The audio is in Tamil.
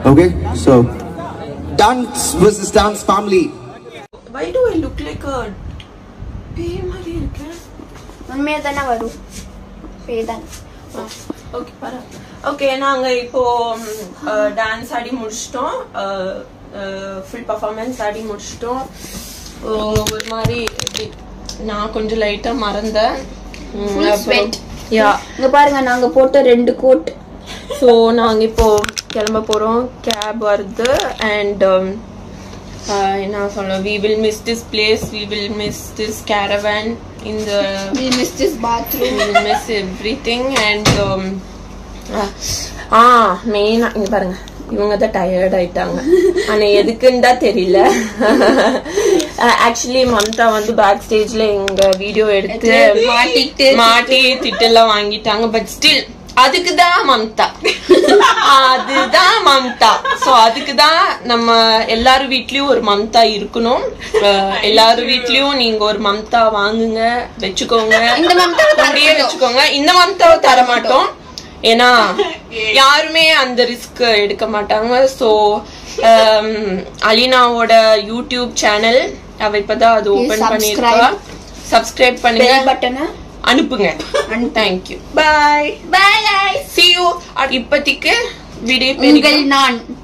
Okay, so dance versus dance family. Why do I look like a பேய் மாதிரி இருக்கேன் உண்மையா தானே வரும் பேதான் ஓகே பர ஓகே நாங்க இப்போ டான்ஸ் ஆடி முடிச்சிட்டோம் ஃபுல் பர்ஃபார்மன்ஸ் ஆடி முடிச்சிட்டோம் ஓ, ஒரு மாதிரி எப்படி, நான் கொஞ்சம் லைட்டா மறந்தேன் ம், Full அப்புறம்- sweat. Yeah. இங்க பாருங்க நாங்க போட்ட ரெண்டு கோட் ஸோ நாங்கள் இப்போ கிளம்ப போகிறோம் கேப் வருது அண்ட் என்ன சொல்ல we will miss this place we will miss this caravan இந்த miss this bathroom we will miss everything and um, ah மெயினா இங்க பாருங்க இவங்க தான் டயர்ட் ஆயிட்டாங்க ஆனா எதுக்குன்னு தான் தெரியல ஆக்சுவலி மம்தா வந்து பேக் ஸ்டேஜ்ல எங்க வீடியோ எடுத்து மாட்டிக்கிட்டு மாட்டி திட்டெல்லாம் வாங்கிட்டாங்க பட் ஸ்டில் அதுக்கு தான் மம்தா அதுதான் மம்தா சோ அதுக்கு தான் நம்ம எல்லார் வீட்லயும் ஒரு மம்தா இருக்கணும் அஹ், எல்லார் வீட்லயும் நீங்க ஒரு மம்தா வாங்குங்க வச்சுக்கோங்க இந்த மம்தாவை தர அப்படியே வச்சுக்கோங்க இந்த மம்தாவை தர மாட்டோம் ஏன்னா யாருமே அந்த ரிஸ்க் எடுக்க மாட்டாங்க ஸோ அலினாவோட யூடியூப் சேனல் அவ இப்பதான் அது ஓபன் subscribe. பண்ணிருக்கா சப்ஸ்கிரைப் பண்ணுங்க பெல் பட்டனை அனுப்புங்க thank you bye bye guys see you இப்போதைக்கு விடை உங்கள் நான்